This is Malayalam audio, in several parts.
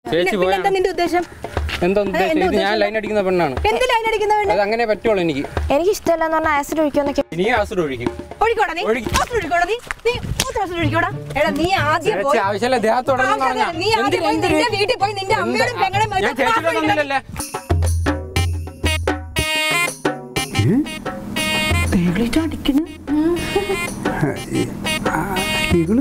ചേച്ചി പിന്നെ പോയാ എന്താ നിന്റെ ഉദ്ദേശം എന്താ ഉദ്ദേശം ഇത് ഞാൻ ലൈൻ അടിക്കുന്ന പെണ്ണാണ് എന്ത് ലൈൻ അടിക്കുന്ന വേണ്ട അത് അങ്ങനെ പറ്റുള്ളൂ എനിക്ക് എനിക്ക് ഇഷ്ടമല്ല എന്ന് പറഞ്ഞാൽ ആസിഡ് ഒഴിക്കുമെന്നൊക്കെ ഇനി ആസിഡ് ഒഴിക്കും ഒഴിക്കോടാ നീ ഒഴിക്ക്. ആസിഡ് ഒഴിക്കോടാ നീ നീ മൂത്ര ആസിഡ് ഒഴിക്കോടാ എടാ നീ ആദ്യം ചേച്ചി പോയി ആവശ്യമില്ല ദേഹത്തോടെ ആവശ്യമില്ല. നീ ആദ്യം പോയി നിന്റെ വീട്ടിൽ പോയി നിന്റെ അമ്മയോടും പെങ്ങളെയും ഞാൻ മറ്റും ചേച്ചിയുടെ മാപ്പ് ചോദിക്കണം. തന്നില്ലല്ലേ ഇവള്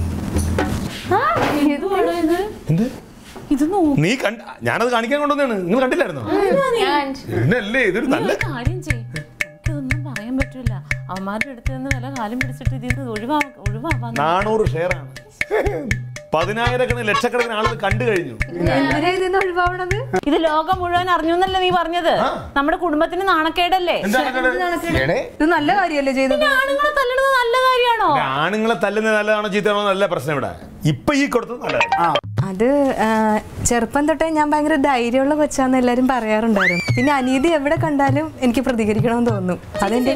എന്ത് നീ കണ്ട ഞാനത് കാണിക്കാൻ കൊണ്ടുവന്നാണ് നിങ്ങൾ കണ്ടില്ലായിരുന്നോ എന്നല്ലേ ഇതൊരു നല്ല കാര്യം ചെയ്യും നമുക്കിതൊന്നും പറയാൻ പറ്റൂല അവന്മാരുടെ അടുത്ത് നിന്ന് വില കാലം പിടിച്ചിട്ട് ഇതിൽ നിന്ന് ഒഴിവാ ഒഴിവാവാൻ നാനൂറ് ഷെയറാണ് പതിനായിരക്കണക്കിന് ലക്ഷക്കണക്കിന് ആളുകൾ കണ്ടു കഴിഞ്ഞു എന്തിനാ ഇതിന്ന് ഒഴിവാവണത് ഇത് ലോകം മുഴുവൻ അറിഞ്ഞു എന്നല്ലേ നീ പറഞ്ഞത് നമ്മുടെ കുടുംബത്തിന് നാണക്കേടല്ലേ എടേ, ഇത് നല്ല കാര്യമല്ലേ ചെയ്തത് ആണുങ്ങളെ തല്ലുന്നത് നല്ല കാര്യമാണോ ആണുങ്ങളെ തല്ലുന്നത് നല്ലതാണോ ചീത്തയാണോ നല്ല പ്രശ്നം ഇവിടെ ഇപ്പൊ ഈ കൊടുത്തത് നല്ലതാണ് അത് ആ, ചെറുപ്പം തൊട്ടേ ഞാൻ ഭയങ്കര ധൈര്യമുള്ള കൊച്ചാന്ന് എല്ലാരും പറയാറുണ്ടായിരുന്നു പിന്നെ അനീതി എവിടെ കണ്ടാലും എനിക്ക് പ്രതികരിക്കണമെന്ന് തോന്നും അതെന്റെ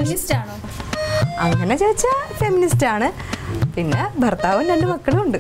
അങ്ങനെ ചോദിച്ചാൽ ഫെമിനിസ്റ്റ് ആണ് പിന്നെ ഭർത്താവും രണ്ട് മക്കളും ഉണ്ട്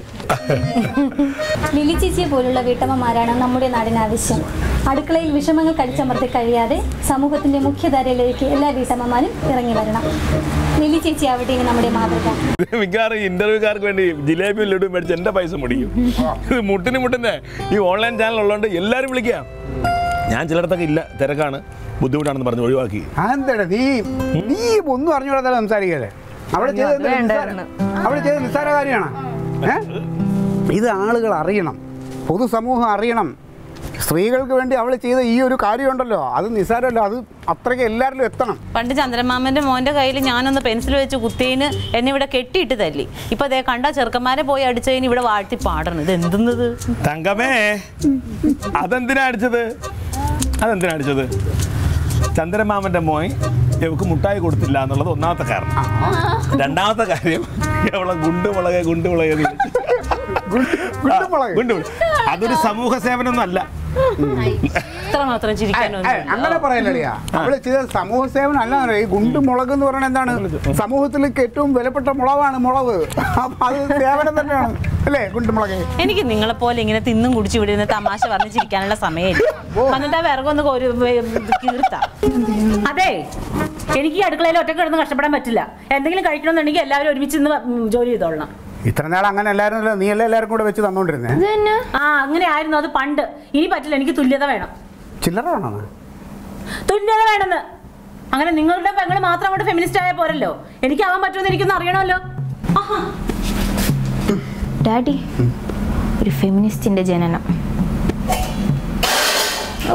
ലിലി ചേച്ചിയെ പോലുള്ള വീട്ടമ്മമാരാണ് നമ്മുടെ നാടിന് ആവശ്യം അടുക്കളയിൽ വിഷമങ്ങൾ കടിച്ചമർത്തി കഴിയാതെ സമൂഹത്തിന്റെ മുഖ്യധാരയിലേക്ക് എല്ലാ വീട്ടമ്മമാരും ഇറങ്ങി വരണം ലിലി ചേച്ചി ആവട്ടെ ഇനി നമ്മുടെ മാതൃക മിക്കവാറും ഇന്റർവ്യൂക്കാർക്ക് വേണ്ടി ജിലേബി ലഡു മേടിച്ച് എന്റെ പൈസ മുടിക്കും ഇത് മുട്ടിന് മുട്ടിന്റെ ഈ ഓൺലൈൻ ചാനൽ ഉള്ളതുകൊണ്ട് എല്ലാവരും വിളിക്കാം ഞാൻ ചിലയിടത്തൊക്കെ ഇല്ല തിരക്കാണ് ബുദ്ധിമുട്ടാണെന്ന് പറഞ്ഞ് ഒഴിവാക്കി അതെന്താടാ നീ നീ ഒന്നും അറിഞ്ഞുകൂടാതെ സംസാരിക്കല്ലേ അവിടെ ചെയ്ത എന്ത് നിസ്സാര- അവിടെ ചെയ്ത നിസ്സാര കാര്യമാണ് ഏ ഇത് ആളുകൾ അറിയണം പൊതുസമൂഹം അറിയണം സ്ത്രീകൾക്ക് വേണ്ടി അവൾ ചെയ്ത ഈ ഒരു കാര്യമുണ്ടല്ലോ അത് നിസ്സാരമല്ല അത് അത്രയ്ക്ക് എല്ലാവരിലും എത്തണം പണ്ട് ചന്ദ്രമാമന്റെ മോന്റെ കയ്യിൽ ഞാനൊന്ന് പെൻസിൽ വെച്ച് കുത്തീന് എന്നെ ഇവിടെ കെട്ടിയിട്ട് തല്ലി ഇപ്പൊ ദേ കണ്ട ചെറുക്കന്മാരെ പോയി അടിച്ചതിന് ഇവിടെ വാഴ്ത്തി പാടണം ഇത് എന്തുന്നത് തങ്കമേ അതെന്തിനാ അടിച്ചത് അതെന്തിനാ അടിച്ചത് ചന്ദ്രമാമന്റെ മോൻ ഇവക്ക് മുട്ടായി കൊടുത്തില്ല എന്നുള്ളത് ഒന്നാമത്തെ കാരണം രണ്ടാമത്തെ കാര്യം അവളെ ഗുണ്ടുമുളകെ ഗുണ്ടുമുളകെ എന്ന് വിളിച്ചു. ഗുണ്ടുമുളക്? ഗുണ്ടുമുളക്. അതൊരു സമൂഹ സേവനമൊന്നും അല്ല ഇത്ര മാത്രം ഏ, ചിരിക്കാനൊന്നും അങ്ങനെ പറയല്ലടിയാ അവള് ചെയ്ത സമൂഹ സേവനം അല്ല ഈ ഗുണ്ട് മുളക് എന്ന് പറയുന്നത് എന്താണ് സമൂഹത്തിലേക്ക് ഏറ്റവും വിലപ്പെട്ട മുളകാണ് മുളക് അപ്പൊ അത് സേവനം തന്നെയാണ് അല്ലേ ഗുണ്ടുമുളക് എനിക്ക് നിങ്ങളെ പോലെ ഇങ്ങനെ തിന്നും കുടിച്ചു വിടുന്ന തമാശ പറഞ്ഞ് ചിരിക്കാനുള്ള സമയമില്ല എന്നിട്ട് ആ വിറകൊന്ന് ഒരു കീർത്ത അതെ എനിക്ക് ഈ അടുക്കളയിൽ ഒറ്റ കിടന്ന് കഷ്ടപ്പെടാൻ പറ്റില്ല എന്തെങ്കിലും കഴിക്കണമെന്നുണ്ടെങ്കിൽ എല്ലാവരും ഒരുമിച്ച് ഇന്ന് ജോലി ചെയ്തോളണം ഇത്ര നാൾ അങ്ങനെ എല്ലാവരും നീ അല്ലേ എല്ലാവരും കൂടെ വെച്ച് തന്നോണ്ടിരുന്നേ ആ അങ്ങനെ ആയിരുന്നു അത് പണ്ട് ഇനി പറ്റില്ല എനിക്ക് തുല്യത വേണം ചില്ലറ വേണോ തുല്യത വേണമെന്ന് അങ്ങനെ നിങ്ങളുടെ പെങ്ങൾ മാത്രം അങ്ങോട്ട് ഫെമിനിസ്റ്റ് ആയ പോരല്ലോ എനിക്ക് ആവാൻ പറ്റുമെന്ന് എനിക്കൊന്ന് അറിയണമല്ലോ ആഹാ ഡാഡി ഒരു ഫെമിനിസ്റ്റിന്റെ ജനനം ഓ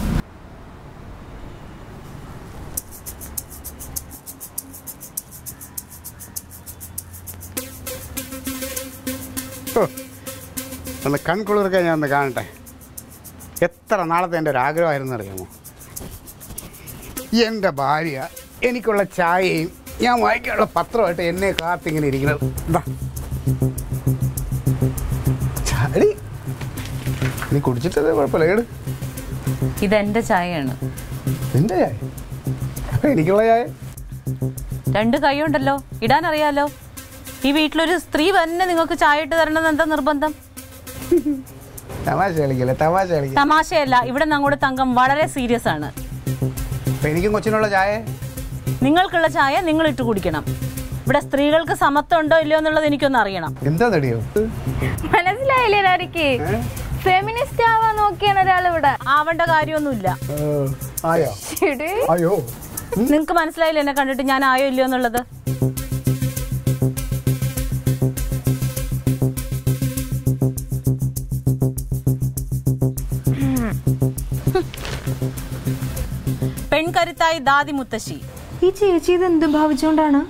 ഓ, ഒന്ന് കൺകുളിർക്കാൻ ഞാൻ ഒന്ന് കാണട്ടെ എത്ര നാളത്തെ എൻ്റെ ഒരു ആഗ്രഹമായിരുന്നു അറിയാമോ എൻ്റെ ഭാര്യ എനിക്കുള്ള ചായയും ഞാൻ വായിക്കാനുള്ള പത്രമായിട്ട് എന്നെ കാത്തിങ്ങനെ ഇരിക്കുന്നത് ഇതാ ചാടി നീ കുടിച്ചിട്ടത് കുഴപ്പമില്ല കേട് ഇതെന്റെ ചായയാണ് എൻ്റെ ചായ അപ്പൊ എനിക്കുള്ള ചായ രണ്ട് കൈയുണ്ടല്ലോ ഇടാൻ അറിയാലോ ഈ വീട്ടിലൊരു സ്ത്രീ തന്നെ നിങ്ങൾക്ക് ചായ ഇട്ട് തരണമെന്ന് എന്താ നിർബന്ധം തമാശ കളിക്കില്ല തമാശ കളിക്കില്ല തമാശയല്ല ഇവിടെ ഞങ്ങളുടെ തങ്കം വളരെ സീരിയസ് ആണ് അപ്പൊ എനിക്കും കൊച്ചിനുള്ള ചായ നിങ്ങൾക്കുള്ള ചായ നിങ്ങൾ ഇട്ട് കുടിക്കണം ഇവിടെ സ്ത്രീകൾക്ക് സമത്വം ഉണ്ടോ ഇല്ലയോ എന്നുള്ളത് എനിക്കൊന്ന് അറിയണം എന്താ തടിയോ മനസ്സിലായില്ലേ ഡാഡിക്ക് ഫെമിനിസ്റ്റ് ആവാൻ നോക്കിയാണ് ഒരാളിവിടെ ആവേണ്ട കാര്യമൊന്നുമില്ല ആയോ ശരി അയ്യോ നിങ്ങൾക്ക് മനസ്സിലായില്ല എന്നെ കണ്ടിട്ട് ഞാൻ ആയോ ഇല്ലയോ എന്നുള്ളത് പെൺകരുത്തായി ദാദി മുത്തശ്ശി ഈ ചേച്ചി ഇത് എന്ത് ഭാവിച്ചുകൊണ്ടാണ്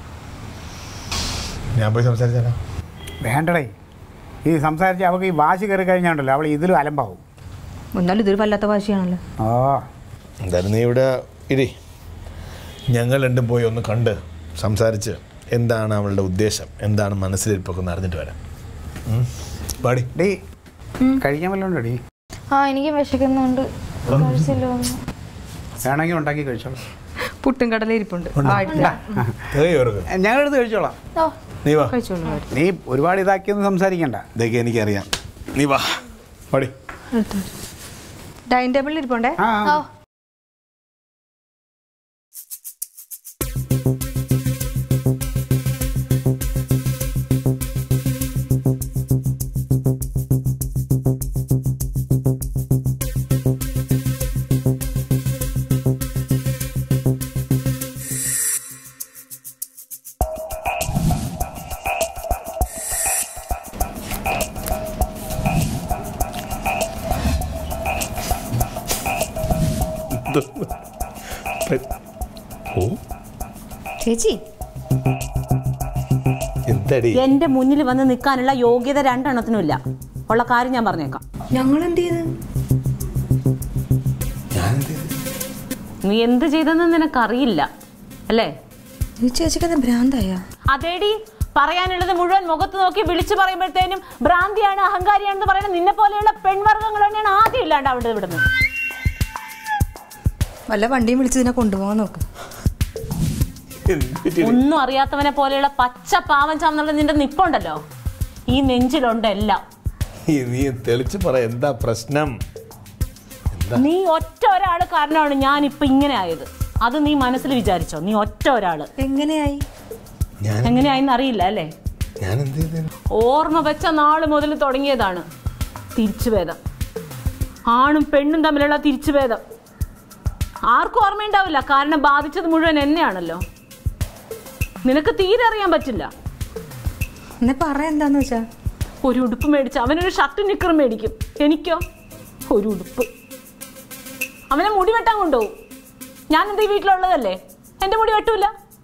ഞാൻ പോയി സംസാരിച്ചാലോ വേണ്ടടേ ഈ സംസാരിച്ച് അവൾക്ക് ഈ വാശി കയറി കഴിഞ്ഞാണ്ടല്ലോ അവൾ ഇതിലും അലമ്പാവും എന്നാലും ഇതൊരു വല്ലാത്ത ഭാഷയാണല്ലോ ആ എന്തായാലും നീ ഇവിടെ ഇരി ഞങ്ങൾ രണ്ടും പോയി ഒന്ന് കണ്ട് സംസാരിച്ച് എന്താണ് അവളുടെ ഉദ്ദേശം എന്താണ് മനസ്സിലിരിപ്പൊക്കെ ഒന്ന് അറിഞ്ഞിട്ട് വരാം ഉം. പാടി ഡീ കഴിക്കാൻ വല്ലതും ഉണ്ടോ ഡീ ആ എനിക്ക് വിശക്കുന്നുണ്ട് കഴിച്ചല്ലോ ഒന്ന്. വേണമെങ്കിൽ ഉണ്ടാക്കി കഴിച്ചോളാം പുട്ടും കടല ഇരിപ്പുണ്ട് തേയോർക്ക് ഞങ്ങളെടുത്ത് കഴിച്ചോളാം നീ വാ കഴിച്ചോളൂ നീ ഒരുപാട് ഇതാക്കിയൊന്നും സംസാരിക്കണ്ട ഇതൊക്കെ എനിക്കറിയാം നീ വാ പടി ഡൈനിങ് ടേബിളിൽ ഇരിപ്പുണ്ടേ ആ ഓ ഓ ചേച്ചി എന്തടി എന്റെ മുന്നിൽ വന്ന് നിൽക്കാനുള്ള യോഗ്യത രണ്ടെണ്ണത്തിനും ഇല്ല ഉള്ള കാര്യം ഞാൻ പറഞ്ഞേക്കാം ഞങ്ങൾ എന്ത് ചെയ്ത് നീ എന്ത് ചെയ്തെന്ന് നിനക്കറിയില്ല അല്ലേ ഈ ചേച്ചിക്ക് എന്താ ഭ്രാന്തായ അതേടി പറയാനുള്ളത് മുഴുവൻ മുഖത്ത് നോക്കി വിളിച്ചു പറയുമ്പോഴത്തേനും ഭ്രാന്തിയാണ് അഹങ്കാരിയാണെന്ന് പറയുന്ന നിന്നെ പോലെയുള്ള പെൺവർഗ്ഗങ്ങൾ തന്നെയാണ് ആദ്യം ഇല്ലാണ്ട് അവിടെ ഇവിടുന്ന് വല്ല വണ്ടിയും വിളിച്ച് ഇതിനെ കൊണ്ടുപോകാൻ നോക്ക് ഒന്നും അറിയാത്തവനെ പോലെയുള്ള പച്ച പാവം ചാന്നുള്ള നിന്റെ നിപ്പുണ്ടല്ലോ ഈ നെഞ്ചിലുണ്ട് എല്ലാം നീ തെളിച്ച് പറ എന്താ പ്രശ്നം നീ ഒറ്റ ഒരാള് കാരണമാണ് ഞാൻ ഇപ്പൊ ഇങ്ങനെ ആയത് അത് നീ മനസ്സിൽ വിചാരിച്ചോ നീ ഒറ്റ ഒരാള് എങ്ങനെയായി ഞാൻ എങ്ങനെയായിന്ന് അറിയില്ല അല്ലേ ഞാൻ എന്ത് ചെയ്തു ഓർമ്മ വെച്ച നാള് മുതൽ തുടങ്ങിയതാണ് തിരിച്ചുഭേദം ആണും പെണ്ണും തമ്മിലുള്ള തിരിച്ചുഭേദം ആർക്കും ഓർമ്മയുണ്ടാവില്ല കാരണം ബാധിച്ചത് മുഴുവൻ എന്നെയാണല്ലോ നിനക്ക് തീരെ അറിയാൻ പറ്റില്ല എന്നെ പറ എന്താന്ന് വെച്ചാ ഒരു ഉടുപ്പ് മേടിച്ച് അവനൊരു ഷർട്ട് നിക്കറും മേടിക്കും എനിക്കോ ഒരു ഉടുപ്പ് അവനെ മുടി വെട്ടാൻ കൊണ്ടുപോകും ഞാൻ എന്താ ഈ വീട്ടിലുള്ളതല്ലേ എൻ്റെ മുടി വെട്ടൂല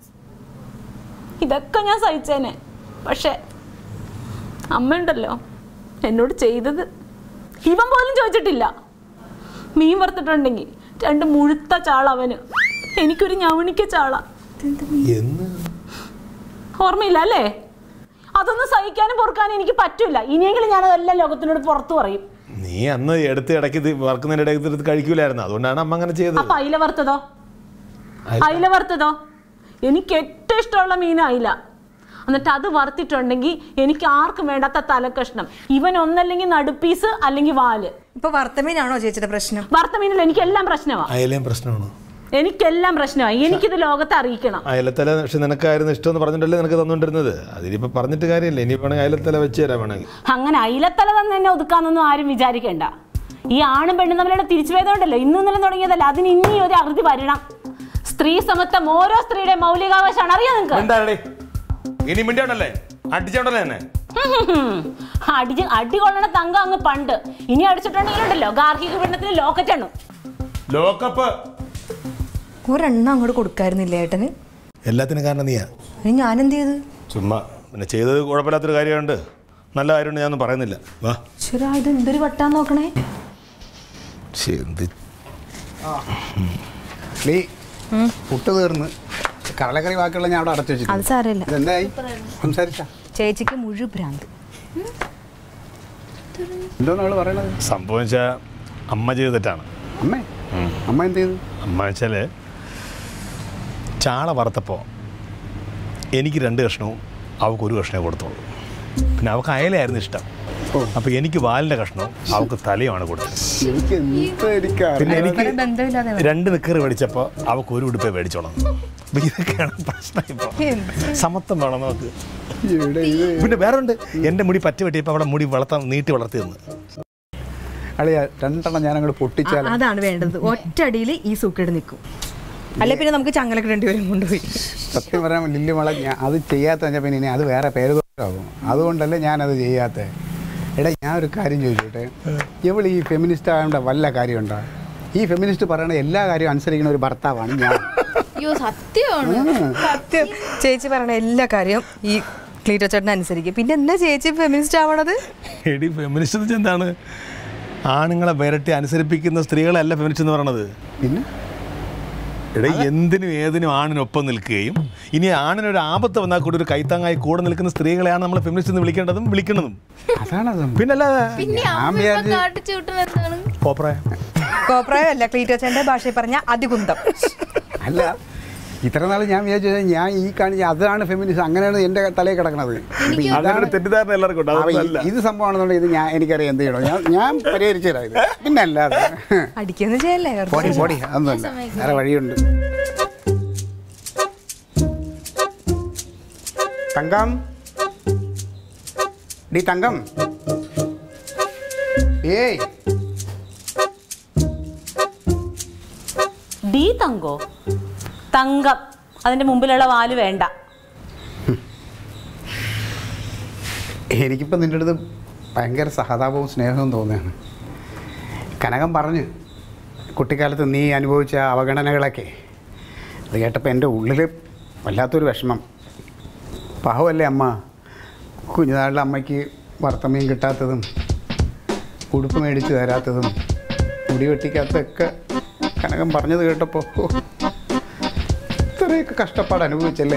ഇതൊക്കെ ഞാൻ സഹിച്ചേനെ പക്ഷേ അമ്മയുണ്ടല്ലോ എന്നോട് ചെയ്തത് ഇവൻ പോലും ചോദിച്ചിട്ടില്ല മീൻ വറുത്തിട്ടുണ്ടെങ്കിൽ രണ്ട് മുഴുത്ത ചാള അവന് എനിക്കൊരു ഞവണിക്ക ചാള എന്ന് ഓർമ്മയില്ല അല്ലേ അതൊന്നും സഹിക്കാനും പൊറുക്കാനും എനിക്ക് പറ്റൂല ഇനിയെങ്കിലും ഞാൻ അതെല്ലാം ലോകത്തിനോട് പുറത്തു പറയും നീ അന്ന് എടുത്ത് ഇടയ്ക്ക് ഇത് വറക്കുന്നതിന്റെ ഇടയ്ക്ക് എടുത്ത് കഴിക്കൂലായിരുന്നു അതുകൊണ്ടാണ് അമ്മ അങ്ങനെ ചെയ്തത് അപ്പൊ അയില വറുത്തതോ അയില- അയില വറുത്തതോ എനിക്ക് ഏറ്റവും ഇഷ്ടമുള്ള മീൻ അയില എന്നിട്ട് അത് വറുത്തിട്ടുണ്ടെങ്കിൽ എനിക്ക് ആർക്കും വേണ്ടാത്ത തലക്കഷ്ണം ഇവൻ ഒന്നല്ലെങ്കിൽ നടുപ്പീസ് അല്ലെങ്കിൽ വാല് ഇപ്പൊ വർത്തമീനാണോ ചേച്ചിയുടെ പ്രശ്നം വറുത്ത മീനിൽ എനിക്കെല്ലാം പ്രശ്നമാണ് അയലയും പ്രശ്നമാണ് എനിക്കെല്ലാം പ്രശ്നമായി എനിക്കിത് ലോകത്തെ അറിയിക്കണം അയലത്തല പക്ഷെ നിനക്കായിരുന്നു ഇഷ്ടം എന്ന് പറഞ്ഞിട്ടല്ലേ നിനക്ക് തന്നുകൊണ്ടിരുന്നത് അതിനിപ്പോ പറഞ്ഞിട്ട് കാര്യമില്ല ഇനി വേണമെങ്കിൽ അയലത്തല വെച്ച് തരാൻ വേണമെങ്കിൽ അങ്ങനെ അയിലത്തല തന്നെ എന്നെ ഒതുക്കാന്നൊന്നും ആരും വിചാരിക്കേണ്ട ഈ ആണും പെണ്ണും തമ്മിലുള്ള തിരിച്ചുവേദമുണ്ടല്ലോ ഇന്നും ഇന്നലെ തുടങ്ങിയതല്ല അതിന് ഇനി ഒരു അറുതി വരണം സ്ത്രീ സമത്വം ഓരോ സ്ത്രീയുടെ മൗലികാവകാശമാണ് അറിയാം നിങ്ങൾക്ക് എന്താടേ ഇനി മിണ്ടിയോണ്ടല്ലേ അടിച്ചോണ്ടല്ലേ എന്നെ അടി അടി കൊള്ളണ തങ്കം അങ്ങ് പണ്ട് ഇനി അടിച്ചിട്ടുണ്ടെങ്കിലുണ്ടല്ലോ ഗാർഹിക പീഡനത്തിന് ലോക്കറ്റ് എണ്ണും ലോക്കപ്പ് ഒരെണ്ണം അങ്ങോട്ട് കൊടുക്കായിരുന്നില്ല ഏട്ടന് എല്ലാത്തിനും കാരണം നീയാ ഇനി ഞാൻ എന്ത് ചെയ്ത് ചുമ്മാ പിന്നെ ചെയ്തത് കുഴപ്പമില്ലാത്തൊരു കാര്യമുണ്ട് നല്ല കാര്യമുണ്ട് ഞാനൊന്നും പറയുന്നില്ല വാ ശരി ഇത് എന്തൊരു വട്ടാൻ നോക്കണേ ശ്ശെ, എന്ത് നീ പുട്ട് തീർന്ന് കടലക്കറി ബാക്കിയുള്ള ഞാൻ അവിടെ അടച്ചു അത് വെച്ചിട്ടുണ്ട് സാരമില്ല ഇതെന്തായി സംസാരിച്ച ചേച്ചിക്ക് മുഴു ഭ്രാന്ത് എന്തോന്ന് അവള് പറയണത് സംഭവം വെച്ചാൽ അമ്മ ചെയ്ത തെറ്റാണ് അമ്മേ അമ്മ എന്ത് ചെയ്തു അമ്മ വെച്ചാൽ ചാള വറുത്തപ്പോൾ എനിക്ക് രണ്ട് കഷ്ണവും അവൾക്ക് ഒരു കഷ്ണമേ കൊടുത്തോളൂ പിന്നെ അവൾക്ക് അയലയായിരുന്നു ഇഷ്ടം അപ്പോൾ എനിക്ക് വാലിൻ്റെ കഷ്ണവും അവൾക്ക് തലയുമാണ് കൊടുത്തത് എനിക്ക് എന്ത് എനിക്കറിയാം പിന്നെ എനിക്ക് ബന്ധമില്ലാതെ രണ്ട് നിക്കറ് മേടിച്ചപ്പോൾ അവൾക്ക് ഒരു ഉടുപ്പേ മേടിച്ചോളാം അപ്പൊ ഇതൊക്കെയാണ് പ്രശ്നം ഇപ്പോൾ സമത്വം വേണം നമുക്ക് ഇവിടെ ഇത് പിന്നെ വേറെ ഉണ്ട് എൻ്റെ മുടി പറ്റി വെട്ടിയപ്പോൾ അവിടെ മുടി വളർത്താൻ നീട്ടി വളർത്തി തന്നു അളിയ രണ്ടെണ്ണം ഞാൻ അങ്ങോട്ട് പൊട്ടിച്ചാൽ അതാണ് വേണ്ടത് ഒറ്റടിയിൽ ഈ സൂക്കേട് നിൽക്കും അല്ലെ പിന്നെ നമുക്ക് ചങ്ങലക്ക് രണ്ടുപേരും കൊണ്ടുപോയി സത്യം പറയാൻ ലില്ലി മള ഞാൻ അത് ചെയ്യാത്ത വെച്ചാൽ പിന്നെ ഇനി അത് വേറെ പേര് ആകും അതുകൊണ്ടല്ലേ ഞാനത് ചെയ്യാത്തത് എടാ ഞാൻ ഒരു കാര്യം ചോദിച്ചോട്ടെ ഇവൾ ഈ ഫെമിനിസ്റ്റ് ആകേണ്ട വല്ല കാര്യമുണ്ടോ ഈ ഫെമിനിസ്റ്റ് പറയണ എല്ലാ കാര്യവും അനുസരിക്കുന്ന ഒരു ഭർത്താവാണ് ഞാൻ അയ്യോ സത്യമാണ് ഉം. സത്യം ചേച്ചി പറയണ എല്ലാ കാര്യവും ഈ ക്ലീറ്റോ ചേട്ടൻ അനുസരിക്കും പിന്നെ എന്നാ ചേച്ചി ഫെമിനിസ്റ്റ് ആവണത് എടി ഫെമിനിസ്റ്റ് എന്ന് വെച്ചാൽ എന്താണ് ആണുങ്ങളെ വിരട്ടി അനുസരിപ്പിക്കുന്ന സ്ത്രീകളല്ല ഫെമിനിസ്റ്റ് എന്ന് പറയണത് പിന്നെ എടാ എന്തിനും ഏതിനും ആണിനൊപ്പം നിൽക്കുകയും ഇനി ആണിനൊരു ആപത്ത് വന്നാൽ കൂടി ഒരു കൈത്താങ്ങായി കൂടെ നിൽക്കുന്ന സ്ത്രീകളെയാണ് നമ്മൾ ഫെമിനിസ്റ്റ് എന്ന് വിളിക്കേണ്ടതും വിളിക്കുന്നതും അതാണ് സംഭവം. പിന്നല്ലാതെ പിന്നെ ഞാൻ അമ്മ വിചാരിച്ച് കാട്ടിച്ചു വിട്ടുന്നത് കോപ്രായ കോപ്രായം അല്ല ക്ലീറ്റോ ചേട്ടൻ്റെ ഭാഷയിൽ പറഞ്ഞ അതികുന്തം അല്ല ഇത്ര നാൾ ഞാൻ വിചാരിച്ചത് ഞാൻ ഈ കാണിച്ച അതാണ് ഫെമിനിസം അങ്ങനെയാണ് എൻ്റെ തലയിൽ കിടക്കണത് ഇപ്പൊ അങ്ങനെ ഇതാണ് ഒരു തെറ്റിദ്ധാരണ എല്ലാവർക്കും ഉണ്ട് അപ്പൊ ഈ- അതൊന്നല്ല ഇത് സംഭവമാണെന്നുണ്ടെങ്കിൽ ഇത് ഞാൻ എനിക്കറിയാം എന്ത് ചെയ്യണോ ഞാൻ ഞാൻ പരിഹരിച്ചു തരാം ഇത് പിന്നെ അല്ലാതെ അടിക്കൊന്നും ചെയ്യല്ലേ വെറുതെ പൊടി പൊടി അതൊന്നുമല്ല വേറെ വഴിയുണ്ട് തങ്കം ഡി തങ്കം ഏയ് ഡി തങ്കോ തങ്കം അതിന്റെ മുമ്പിലുള്ള വാല് വേണ്ട എനിക്കിപ്പോൾ നിൻ്റെ അടുത്ത് ഭയങ്കര സഹതാപവും സ്നേഹവും തോന്നുകയാണ് കനകം പറഞ്ഞു കുട്ടിക്കാലത്ത് നീ അനുഭവിച്ച അവഗണനകളൊക്കെ അത് കേട്ടപ്പോൾ എൻ്റെ ഉള്ളിൽ വല്ലാത്തൊരു വിഷമം പാവമല്ലേ അമ്മ കുഞ്ഞുനാളിൽ അമ്മയ്ക്ക് വറുത്തമീൻ കിട്ടാത്തതും ഉടുപ്പ് മേടിച്ച് തരാത്തതും മുടി വെട്ടിക്കാത്തതൊക്കെ കനകം പറഞ്ഞത് കേട്ടപ്പോൾ ഓ, ഇത്രയൊക്കെ കഷ്ടപ്പാട് അനുഭവിച്ചല്ലേ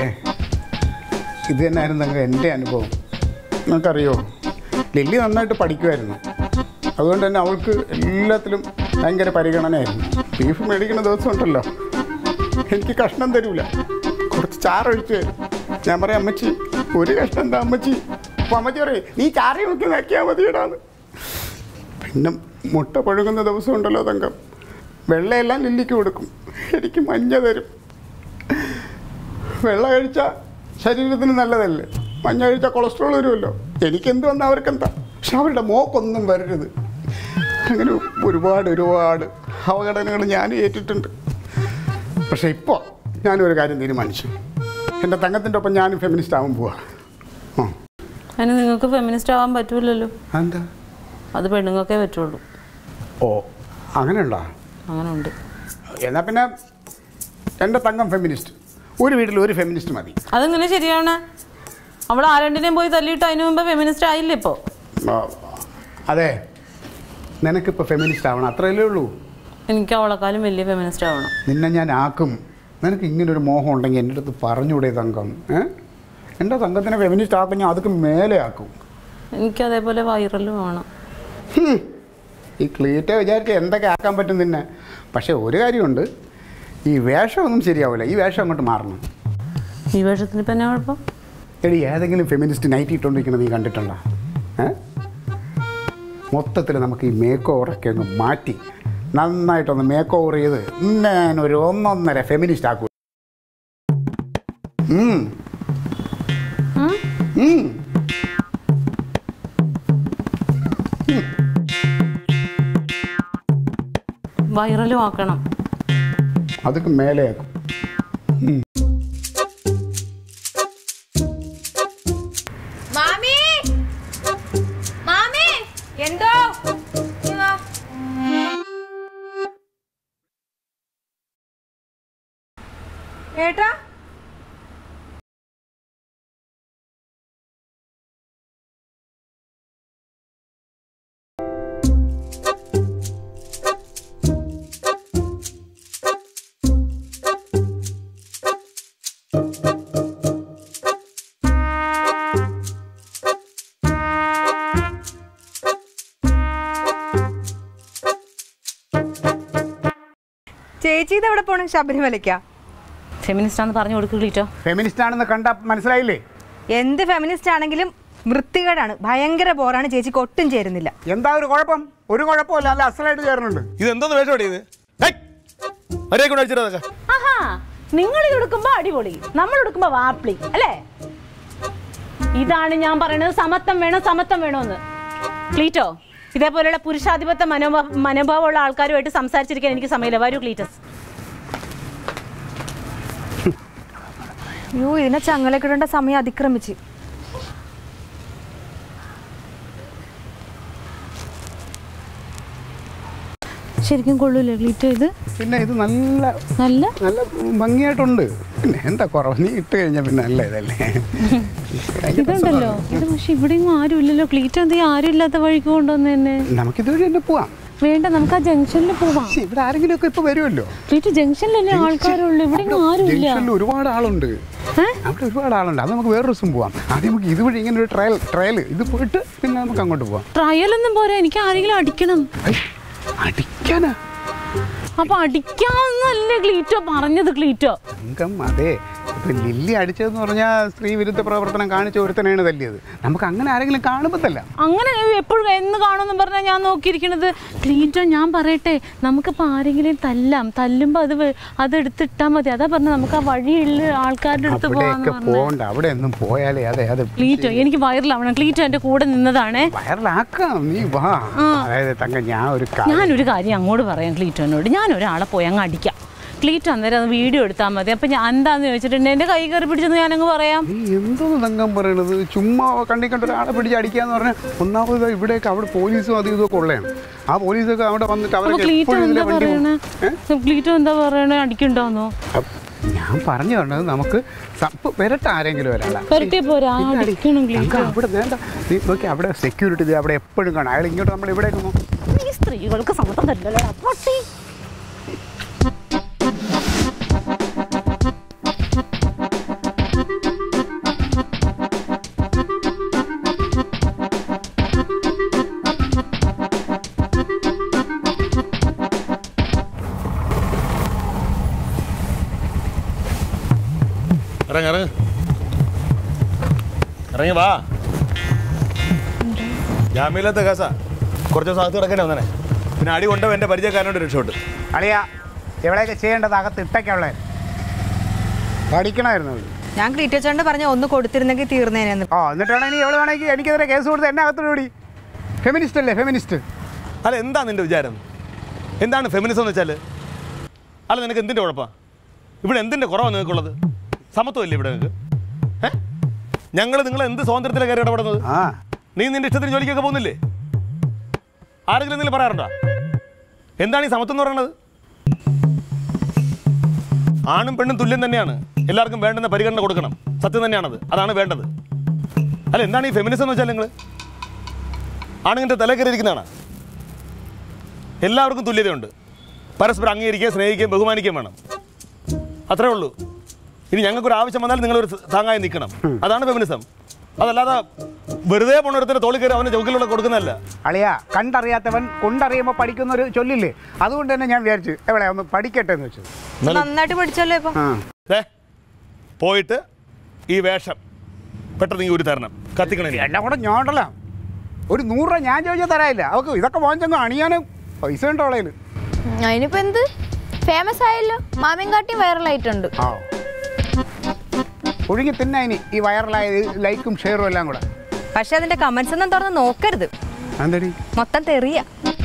ഇത് തന്നെയായിരുന്നു തങ്ക എൻ്റെ അനുഭവം നിങ്ങൾക്കറിയോ ലില്ലി നന്നായിട്ട് പഠിക്കുമായിരുന്നു അതുകൊണ്ട് തന്നെ അവൾക്ക് എല്ലാത്തിലും ഭയങ്കര പരിഗണനയായിരുന്നു ബീഫ് മേടിക്കുന്ന ദിവസം ഉണ്ടല്ലോ എനിക്ക് കഷ്ണം തരൂല കുറച്ച് ചാറൊഴിച്ച് ഞാൻ പറയാം അമ്മച്ചി ഒരു കഷ്ണം എന്താ അമ്മച്ചി അപ്പോൾ അമ്മച്ചി പറയും നീ ചാറി നോക്കി നോക്കിയാൽ മതിയിടാന്ന് പിന്നെ മുട്ട പഴുകുന്ന ദിവസം ഉണ്ടല്ലോ തങ്കം വെള്ളയെല്ലാം ലില്ലിക്ക് കൊടുക്കും എനിക്ക് മഞ്ഞ തരും വെള്ള കഴിച്ചാൽ ശരീരത്തിന് നല്ലതല്ലേ മഞ്ഞ കഴിച്ചാൽ കൊളസ്ട്രോൾ വരുമല്ലോ എനിക്കെന്ത് വന്നാൽ അവർക്കെന്താ പക്ഷെ അവരുടെ മോക്കൊന്നും വരരുത് അങ്ങനെ ഒരുപാട് ഒരുപാട് അവഗണനകൾ ഞാൻ ഏറ്റിട്ടുണ്ട് പക്ഷെ ഇപ്പോൾ ഞാനൊരു കാര്യം തീരുമാനിച്ചു എൻ്റെ തങ്കത്തിൻ്റെ ഒപ്പം ഞാനും ഫെമിനിസ്റ്റ് ആവാൻ പോവാ ആ അതിന് നിങ്ങൾക്ക് ഫെമിനിസ്റ്റ് ആവാൻ പറ്റൂലല്ലോ എന്താ അത് പെണ്ണുങ്ങൾക്കേ പറ്റുള്ളൂ ഓ അങ്ങനെയുണ്ടോ അങ്ങനെ ഉണ്ട് എന്നാൽ പിന്നെ എൻ്റെ തങ്കം ഫെമിനിസ്റ്റ് ഒരു വീട്ടിൽ ഒരു ഫെമിനിസ്റ്റ് മതി അതെങ്ങനെ ശരിയാവണേ അവൾ ആരണ്ടിനെയും പോയി തല്ലിയിട്ട് അതിനു മുമ്പ് ഫെമിനിസ്റ്റ് ആയില്ല ഇപ്പോൾ ആ, അതെ നിനക്കിപ്പോൾ ഫെമിനിസ്റ്റ് ആവണം അത്രയല്ലേ ഉള്ളൂ എനിക്ക് അവളെക്കാളും വലിയ ഫെമിനിസ്റ്റ് ആവണം നിന്നെ ഞാൻ ആക്കും നിനക്ക് ഇങ്ങനൊരു മോഹം ഉണ്ടെങ്കിൽ എൻ്റെ അടുത്ത് പറഞ്ഞൂടെ തങ്കം ഏ എൻ്റെ തങ്കത്തിനെ ഫെമിനിസ്റ്റ് ആക്കും ഞാൻ അതൊക്കെ മേലെ ആക്കും എനിക്ക് അതേപോലെ വൈറലും വേണം ഹും. ഈ ക്ലീറ്റ വിചാരിച്ച് എന്തൊക്കെ ആക്കാൻ പറ്റും നിന്നെ പക്ഷേ ഒരു കാര്യമുണ്ട് ഈ വേഷമൊന്നും ശരിയാവില്ല ഈ വേഷം അങ്ങോട്ട് മാറണം ഈ വേഷത്തിന് ഇപ്പം എന്നാ കുഴപ്പം എടി ഏതെങ്കിലും ഫെമിനിസ്റ്റ് നൈറ്റ് ഇട്ടുകൊണ്ടിരിക്കുന്നത് നീ കണ്ടിട്ടുണ്ടോ ഏ മൊത്തത്തിൽ നമുക്ക് ഈ മേക്ക് ഓവറൊക്കെ അങ്ങ് മാറ്റി നന്നായിട്ടൊന്ന് മേക്ക് ഓവർ ചെയ്ത് ഇന്ന് ഞാൻ ഒരു ഒന്നൊന്നര ഫെമിനിസ്റ്റ് ആക്കൂ ഉം. ഉം. വൈറലും ആക്കണം അതൊക്കെ മേലെയാക്കും മാമി മാമി എന്തോ ഏട്ടാ ചേച്ചി ഇത് എവിടെ പോണു ശബരിമലയ്ക്കാ ഫെമിനിസ്റ്റ് ആണെന്ന് പറഞ്ഞു കൊടുക്കുക ക്ലീറ്റോ ഫെമിനിസ്റ്റ് ആണെന്ന് കണ്ട മനസ്സിലായില്ലേ എന്ത് ഫെമിനിസ്റ്റ് ആണെങ്കിലും വൃത്തികേടാണ് ഭയങ്കര ബോറാണ് ചേച്ചിക്ക് ഒട്ടും ചേരുന്നില്ല എന്താ ഒരു കുഴപ്പം ഒരു കുഴപ്പമില്ല നല്ല അസലായിട്ട് ചേർന്നുണ്ട് ഇത് എന്തോന്ന് വേഷം ഇത് ഒരേ കൂടെ അടിച്ചിട്ട് അതൊക്കെ ആഹാ നിങ്ങൾ ഇത് എടുക്കുമ്പോ അടിപൊളി നമ്മൾ എടുക്കുമ്പോ വാപ്പിളി അല്ലേ ഇതാണ് ഞാൻ പറയുന്നത് സമത്വം വേണം സമത്വം വേണമെന്ന് ക്ലീറ്റോ ഇതേപോലെയുള്ള പുരുഷാധിപത്യ മനോഭാവ മനോഭാവമുള്ള ആൾക്കാരുമായിട്ട് സംസാരിച്ചിരിക്കാൻ എനിക്ക് സമയമില്ല വരൂ ക്ലീറ്റസ് അയ്യോ ഇതിനെ ചങ്ങലക്കിടേണ്ട സമയം അതിക്രമിച്ച് ശരിക്കും കൊള്ളൂലേ ക്ലീറ്റോ ഇത് പിന്നെ ഇത് നല്ല നല്ല നല്ല ഭംഗിയായിട്ടുണ്ട് പിന്നെ എന്താ കുറവ് നീ ഇട്ട് കഴിഞ്ഞാൽ പിന്നെ നല്ല ഇതല്ലേ ഇതുണ്ടല്ലോ ഇത് പക്ഷെ ഇവിടെയും ആരും ഇല്ലല്ലോ ക്ലീറ്റോ എന്തെങ്കിലും ആരും ഇല്ലാത്ത വഴിക്ക് കൊണ്ടുവന്ന് തന്നെ നമുക്കിത് വഴി തന്നെ പോവാം വേണ്ട നമുക്ക് ആ ജംഗ്ഷനിൽ പോവാം പക്ഷേ ഇവിടെ ആരെങ്കിലും ഒക്കെ ഇപ്പൊ വരുമല്ലോ ക്ലീറ്റോ ജംഗ്ഷനിലല്ലേ ആൾക്കാരുള്ളൂ ഇവിടെ ആരും ഇല്ല ജംഗ്ഷനിൽ ഒരുപാട് ആളുണ്ട് അവിടെ ഒരുപാട് ആളുണ്ട് അത് നമുക്ക് വേറെ ദിവസം പോവാം ആദ്യം നമുക്ക് ഇതുവഴി ഇങ്ങനെ ഒരു ട്രയൽ ട്രയൽ ഇത് പോയിട്ട് പിന്നെ നമുക്ക് അങ്ങോട്ട് പോവാം ട്രയൽ ഒന്നും പോരാ എനിക്ക് ആരെങ്കിലും അടിക്കണം ഐ, അടിക്കാനാ അപ്പൊ അടിക്കാന്നല്ലേ ക്ലീറ്റോ പറഞ്ഞത് ക്ലീറ്റോ അംഗം അതെ ഇപ്പൊ ലില്ലി അടിച്ചതെന്ന് പറഞ്ഞാൽ സ്ത്രീ വിരുദ്ധ പ്രവർത്തനം കാണിച്ച ഒരുത്തനാണ് തല്ലിയത് നമുക്ക് അങ്ങനെ ആരെങ്കിലും കാണുമ്പോൾ തല്ലാം അങ്ങനെ എപ്പോഴും എന്ന് കാണുമെന്ന് പറഞ്ഞാൽ ഞാൻ നോക്കിയിരിക്കണത് ക്ലീറ്റോ ഞാൻ പറയട്ടെ നമുക്കിപ്പോൾ ആരെങ്കിലും തല്ലാം തല്ലുമ്പോൾ അത് വെ- അത് എടുത്തിട്ടാൽ മതി അതാ പറഞ്ഞത് നമുക്ക് ആ വഴിയുള്ള ആൾക്കാരുടെ അടുത്ത് പോകാന്ന് അവിടെയൊക്കെ പറഞ്ഞു പോകണ്ട അവിടെ ഒന്നും പോയാലേ അതെ അത് ക്ലീറ്റോ എനിക്ക് വൈറലാവണം ക്ലീറ്റോ എൻ്റെ കൂടെ നിന്നതാണേ വയറിലാക്കാം നീ വാ അതായത് തങ്ക ഞാൻ ഒരു കാര്യം ഞാനൊരു കാര്യം അങ്ങോട്ട് പറയാം ക്ലീറ്റോനോട് ഞാൻ ഒരാളെ പോയി അങ്ങ് അടിക്കാം ക്ലീറ്റോ അന്നേരം അത് വീഡിയോ എടുത്താൽ മതി അപ്പം ഞാൻ എന്താന്ന് ചോദിച്ചിട്ടുണ്ട് എൻ്റെ കൈ കയറി പിടിച്ചെന്ന് ഞാനങ്ങ് പറയാം നീ എന്തോന്ന് തങ്കം പറയണത് ചുമ്മാ കണ്ടി കണ്ട ഒരാളെ പിടിച്ച് അടിക്കാന്ന് പറഞ്ഞാൽ ഒന്നാമത് ഇവിടെയൊക്കെ അവിടെ പോലീസും അതും ഇതൊക്കെ ഉള്ളതാണ് ആ പോലീസൊക്കെ അവിടെ വന്നിട്ട് അപ്പൊ അവരൊക്കെ ക്ലീറ്റോ എപ്പോഴും ഇതിലെ എന്താ വണ്ടി പറയണേ പോകും. ക്ലീറ്റോ എന്താ പറയണേ അടിക്കണ്ടോന്നോ അപ്പ് ഞാൻ പറഞ്ഞു പറഞ്ഞത് നമുക്ക് സപ്പ് വരട്ടെ ആരെങ്കിലും ഒരാളാ വരട്ടെ പോരാ പിന്നെ അടി. അടിക്കണം തങ്ക, ക്ലീറ്റോ അവിടെ വേണ്ട നീ നോക്കി അവിടെ സെക്യൂരിറ്റി അവിടെ എപ്പോഴും കാണാം അയാൾ ഇങ്ങോട്ട് നമ്മൾ ഇവിടേക്ക് പോകും ഈ സ്ത്രീകൾക്ക് സമ്മതം തരില്ലല്ലോ പട്ടി ഇറങ്ങ ഇറങ്ങ ഇറങ്ങി വാ ജാമ്യമില്ലാത്ത കേസാ കുറച്ച് ദിവസം അകത്ത് കിടക്കേണ്ടി വന്നേ പിന്നെ അടി കൊണ്ടോ എൻ്റെ പരിചയക്കാരനോട് രക്ഷപ്പെട്ടു അളിയാ എവിടെയൊക്കെ ചെയ്യേണ്ടത് അകത്ത് ഇട്ടൊക്കെയുള്ള പഠിക്കണമായിരുന്നു അവള്. ഞാൻ ക്ലീറ്റോച്ചോണ്ട് പറഞ്ഞ ഒന്ന് കൊടുത്തിരുന്നെങ്കിൽ തീർന്നേനെന്ന് ഓ എന്നിട്ടാണ് ഇനി എവിടെ വേണമെങ്കിൽ എനിക്കെതിരെ കേസ് കൊടുത്ത് എന്നെ അകത്തോടി ഫെമിനിസ്റ്റ് അല്ലേ ഫെമിനിസ്റ്റ് അല്ല എന്താ നിന്റെ വിചാരം എന്താണ് ഫെമിനിസം എന്ന് വെച്ചാൽ അല്ല നിനക്ക് എന്തിൻ്റെ കുഴപ്പമാണ് ഇവിടെ എന്തിൻ്റെ കുറവാണ് നിങ്ങൾക്കുള്ളത് സമത്വമല്ലേ ഇവിടെ നിങ്ങൾക്ക് ഏ ഞങ്ങൾ നിങ്ങൾ എന്ത് സ്വാതന്ത്ര്യത്തിലെ കയറി ഇടപെടുന്നത് ആ നീ നിന്റെ ഇഷ്ടത്തിന് ജോലിക്കൊക്കെ പോകുന്നില്ലേ ആരെങ്കിലും എന്തെങ്കിലും പറയാറുണ്ടോ എന്താണ് ഈ സമത്വം എന്ന് പറയുന്നത് ആണും പെണ്ണും തുല്യം തന്നെയാണ് എല്ലാവർക്കും വേണ്ടുന്ന പരിഗണന കൊടുക്കണം സത്യം തന്നെയാണത് അതാണ് വേണ്ടത് അല്ല എന്താണ് ഈ ഫെമിനിസം എന്ന് വെച്ചാൽ നിങ്ങൾ ആണുങ്ങളുടെ തല കയറിയിരിക്കുന്നതാണ് എല്ലാവർക്കും തുല്യതയുണ്ട് പരസ്പരം അംഗീകരിക്കുകയും സ്നേഹിക്കുകയും ബഹുമാനിക്കുകയും വേണം അത്രേ ഉള്ളൂ ഇനി ഞങ്ങൾക്കൊരു ആവശ്യം വന്നാൽ നിങ്ങളൊരു താങ്ങായി നിൽക്കണം അതാണ് ഫെമിനിസം അതല്ലാതെ വെറുതെ പോണൊരുത്തരുടെ തോളി കയറി അവൻ്റെ ചൗക്കിലൂടെ കൊടുക്കുന്നതല്ല അളിയാ കണ്ടറിയാത്തവൻ കൊണ്ടറിയുമ്പോൾ പഠിക്കുന്ന ഒരു ചൊല്ലില്ലേ അതുകൊണ്ട് തന്നെ ഞാൻ വിചാരിച്ചു എവിടെ ഒന്ന് പഠിക്കട്ടെ എന്ന് വെച്ചത് നന്നായിട്ട് പഠിച്ചല്ലോ ഇപ്പൊ ആ ദേ, പോയിട്ട് ഈ വേഷം പെട്ടെന്ന് ഈ ഒരു തരണം കത്തിക്കണം ഇനി. എല്ലാം കൂടെ ഞാണ്ടല്ല ഒരു നൂറ് രൂപ ഞാൻ ചോദിച്ചാൽ തരാനില്ല അവൾക്ക് ഇതൊക്കെ വാങ്ങിച്ചങ്ങ് അണിയാനും പൈസ ഉണ്ട് അവളേല് അതിനിപ്പോ എന്ത് ഫേമസ് ആയല്ലോ മാമിയും കാട്ടിയും വൈറലായിട്ടുണ്ട് ആ ഒഴുകി തിന്നാ ഇനി ഈ വൈറലായ ലൈക്കും ഷെയറും എല്ലാം കൂടെ പക്ഷെ അതിന്റെ കമന്റ്സ് ഒന്നും തുറന്ന് നോക്കരുത് എന്തടി മൊത്തം തെറിയ